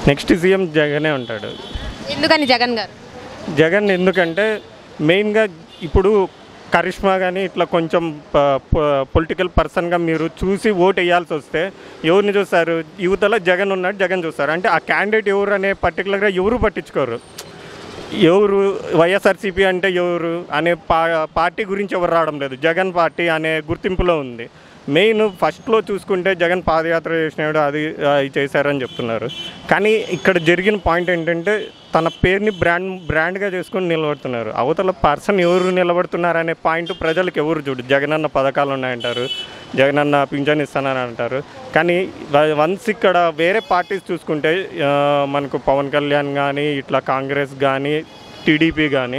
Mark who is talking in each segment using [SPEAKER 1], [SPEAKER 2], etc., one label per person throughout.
[SPEAKER 1] next CM జగనే ఉంటాడు
[SPEAKER 2] ఎందుకని జగన్ గారు
[SPEAKER 1] జగన్ ఎందుకంటే మెయిన్గా ఇప్పుడు కరిష్మా కానీ ఇట్లా కొంచెం పొలిటికల్ పర్సన్గా మీరు చూసి ఓట్ వేయాల్సి వస్తే ఎవరిని చూస్తారు యువతలో జగన్ ఉన్నాడు జగన్ చూస్తారు అంటే ఆ క్యాండిడేట్ ఎవరు అనే పర్టికులర్గా ఎవరు పట్టించుకోరు ఎవరు వైఎస్ఆర్సీపీ అంటే ఎవరు అనే పా పార్టీ గురించి ఎవరు రావడం లేదు జగన్ పార్టీ అనే గుర్తింపులో ఉంది మెయిన్ ఫస్ట్లో చూసుకుంటే జగన్ పాదయాత్ర చేసినాడు అది ఆ, ఇది చేశారని చెప్తున్నారు కానీ ఇక్కడ జరిగిన పాయింట్ ఏంటంటే తన పేరుని బ్రాండ్ బ్రాండ్గా చేసుకొని నిలబడుతున్నారు అవతల పర్సన్ ఎవరు నిలబడుతున్నారు అనే పాయింట్ ప్రజలకు ఎవరు చూడు జగనన్న పథకాలు ఉన్నాయంటారు జగనన్న పింఛన్ ఇస్తానని అంటారు కానీ వన్స్ ఇక్కడ వేరే పార్టీస్ చూసుకుంటే ఆ, మనకు పవన్ కళ్యాణ్ కానీ ఇట్లా కాంగ్రెస్ కానీ టీడీపీ కానీ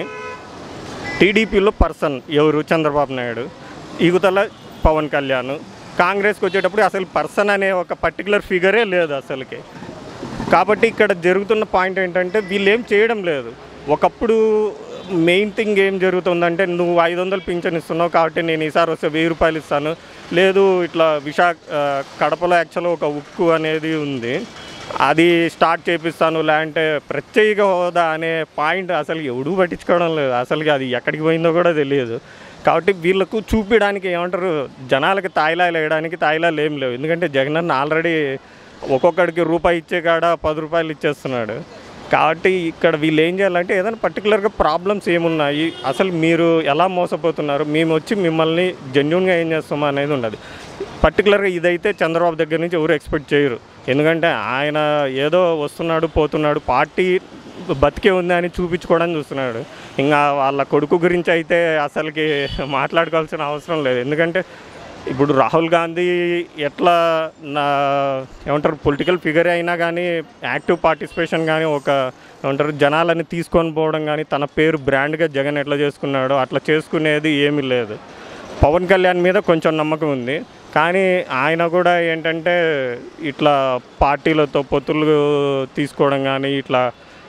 [SPEAKER 1] టీడీపీలో పర్సన్ ఎవరు చంద్రబాబు నాయుడు యువతల పవన్ కళ్యాణ్ కాంగ్రెస్కి వచ్చేటప్పుడు అసలు పర్సన్ అనే ఒక పర్టికులర్ ఫిగరే లేదు అసలుకి కాబట్టి ఇక్కడ జరుగుతున్న పాయింట్ ఏంటంటే వీళ్ళు ఏం చేయడం లేదు ఒకప్పుడు మెయిన్ థింగ్ ఏం జరుగుతుందంటే నువ్వు ఐదు వందలు పింఛన్ ఇస్తున్నావు కాబట్టి నేను ఈసారి వస్తే వెయ్యి రూపాయలు ఇస్తాను లేదు ఇట్లా విశాఖ ఆ, కడపలో యాక్చువల్గా ఒక ఉక్కు అనేది ఉంది అది స్టార్ట్ చేపిస్తాను లేదంటే ప్రత్యేక హోదా అనే పాయింట్ అసలు ఎవడూ పట్టించుకోవడం లేదు అసలు అది ఎక్కడికి పోయిందో కూడా తెలియదు కాబట్టి వీళ్ళకు చూపించడానికి ఏమంటారు జనాలకి తాయిలాలు వేయడానికి తాయిలాలు ఏం లేవు ఎందుకంటే జగనన్న ఆల్రెడీ ఒక్కొక్కడికి రూపాయి ఇచ్చే కాడ పది రూపాయలు ఇచ్చేస్తున్నాడు కాబట్టి ఇక్కడ వీళ్ళు ఏం చేయాలంటే ఏదైనా పర్టికులర్గా ప్రాబ్లమ్స్ ఏమున్నాయి అసలు మీరు ఎలా మోసపోతున్నారు మేము వచ్చి మిమ్మల్ని జెన్యున్గా ఏం చేస్తామా అనేది ఉండదు పర్టికులర్గా ఇదైతే చంద్రబాబు దగ్గర నుంచి ఎవరు ఎక్స్పెక్ట్ చేయరు ఎందుకంటే ఆయన ఏదో వస్తున్నాడు పోతున్నాడు పార్టీ బతికే ఉంది అని చూపించుకోవడం చూస్తున్నాడు ఇంకా వాళ్ళ కొడుకు గురించి అయితే అసలుకి మాట్లాడుకోవాల్సిన అవసరం లేదు ఎందుకంటే ఇప్పుడు రాహుల్ గాంధీ ఎట్లా నా ఏమంటారు పొలిటికల్ ఫిగర్ అయినా కానీ యాక్టివ్ పార్టిసిపేషన్ కానీ ఒక ఏమంటారు జనాలని తీసుకొని పోవడం కానీ తన పేరు బ్రాండ్గా జగన్ ఎట్లా చేసుకున్నాడో అట్లా చేసుకునేది ఏమీ లేదు పవన్ కళ్యాణ్ మీద కొంచెం నమ్మకం ఉంది కానీ ఆయన కూడా ఏంటంటే ఇట్లా పార్టీలతో పొత్తులు తీసుకోవడం కానీ ఇట్లా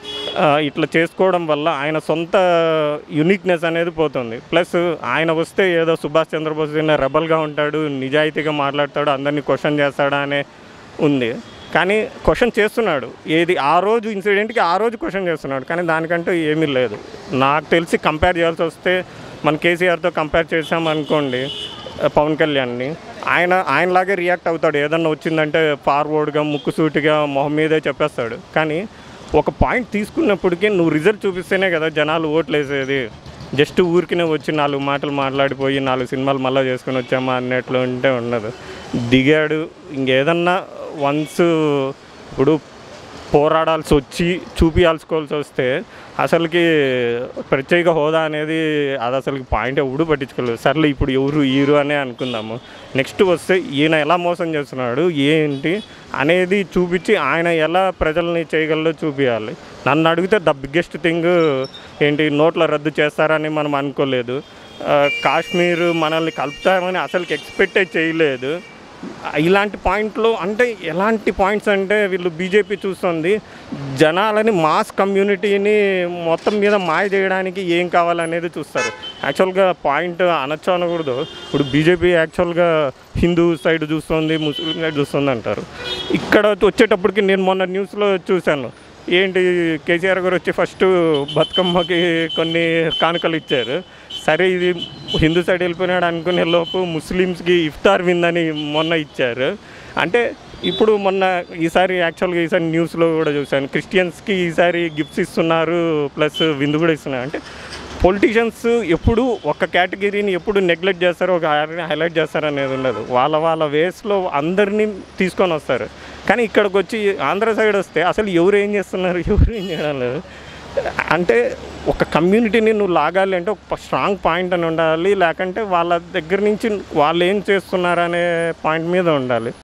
[SPEAKER 1] ఆ, ఇట్లా చేసుకోవడం వల్ల ఆయన సొంత యునిక్నెస్ అనేది పోతుంది ప్లస్ ఆయన వస్తే ఏదో సుభాష్ చంద్రబోస్ రెబల్గా ఉంటాడు నిజాయితీగా మాట్లాడతాడు అందరినీ క్వశ్చన్ చేస్తాడా అనే ఉంది కానీ క్వశ్చన్ చేస్తున్నాడు ఏది ఆ రోజు ఇన్సిడెంట్కి ఆ రోజు క్వశ్చన్ చేస్తున్నాడు కానీ దానికంటూ ఏమీ లేదు నాకు తెలిసి కంపేర్ చేయాల్సి వస్తే మన కేసీఆర్తో కంపేర్ చేసామనుకోండి ఆ, పవన్ కళ్యాణ్ని ఆయన ఆయనలాగే రియాక్ట్ అవుతాడు ఏదన్నా వచ్చిందంటే ఫార్వర్డ్గా ముక్కుసూటిగా మొహం మీదే చెప్పేస్తాడు కానీ ఒక పాయింట్ తీసుకున్నప్పటికీ నువ్వు రిజల్ట్ చూపిస్తేనే కదా జనాలు ఓట్లు వేసేది జస్ట్ ఊరికినే వచ్చి నాలుగు మాటలు మాట్లాడిపోయి నాలుగు సినిమాలు మళ్ళీ చేసుకుని వచ్చామా అన్నట్లు ఉంటే ఉండదు దిగాడు ఇంకేదన్నా వన్స్ ఇప్పుడు పోరాడాల్సి వచ్చి చూపించాల్సుకోవాల్సి వస్తే అసలుకి ప్రత్యేక హోదా అనేది అది అసలుకి పాయింట్ ఎవడు పట్టించుకోలేదు సర్లే ఇప్పుడు ఎవరు హీరో అనే అనుకుందాము నెక్స్ట్ వస్తే ఈయన ఎలా మోసం చేస్తున్నాడు ఏంటి అనేది చూపించి ఆయన ఎలా ప్రజల్ని చేయగలదో చూపించాలి నన్ను అడిగితే ద బిగ్గెస్ట్ థింగ్ ఏంటి నోట్ల రద్దు చేస్తారని మనం అనుకోలేదు ఆ, కాశ్మీర్ మనల్ని కలుపుతామని అసలుకి ఎక్స్పెక్టే చేయలేదు ఇలాంటి పాయింట్లు అంటే ఎలాంటి పాయింట్స్ అంటే వీళ్ళు బీజేపీ చూస్తుంది జనాలని మాస్ కమ్యూనిటీని మొత్తం మీద మాయ చేయడానికి ఏం కావాలనేది చూస్తారు యాక్చువల్గా పాయింట్ అనొచ్చు అనకూడదు ఇప్పుడు బీజేపీ యాక్చువల్గా హిందూ సైడ్ చూస్తుంది ముస్లిం సైడ్ చూస్తుంది అంటారు ఇక్కడ వచ్చేటప్పటికి నేను మొన్న న్యూస్లో చూశాను ఏంటి కేసీఆర్ గారు వచ్చి ఫస్ట్ బతుకమ్మకి కొన్ని కానుకలు ఇచ్చారు సరే ఇది హిందూ సైడ్ వెళ్ళిపోయినాడు అనుకునే లోపు ముస్లిమ్స్కి ఇఫ్తార్ విందని మొన్న ఇచ్చారు అంటే ఇప్పుడు మొన్న ఈసారి యాక్చువల్గా ఈసారి న్యూస్లో కూడా చూశాను క్రిస్టియన్స్కి ఈసారి గిఫ్ట్స్ ఇస్తున్నారు ప్లస్ విందు కూడా ఇస్తున్నారు అంటే పొలిటీషియన్స్ ఎప్పుడు ఒక కేటగిరీని ఎప్పుడు నెగ్లెక్ట్ చేస్తారు ఒక హైలైట్ చేస్తారు అనేది ఉండదు వాళ్ళ వాళ్ళ వేస్లో అందరినీ తీసుకొని వస్తారు కానీ ఇక్కడికి వచ్చి ఆంధ్ర సైడ్ వస్తే అసలు ఎవరు ఏం చేస్తున్నారు ఎవరు ఏం చేయడం లేదు అంటే ఒక కమ్యూనిటీని నువ్వు లాగాలి అంటే ఒక స్ట్రాంగ్ పాయింట్ అని ఉండాలి లేకంటే వాళ్ళ దగ్గర నుంచి వాళ్ళు ఏం చేస్తున్నారు అనే పాయింట్ మీద ఉండాలి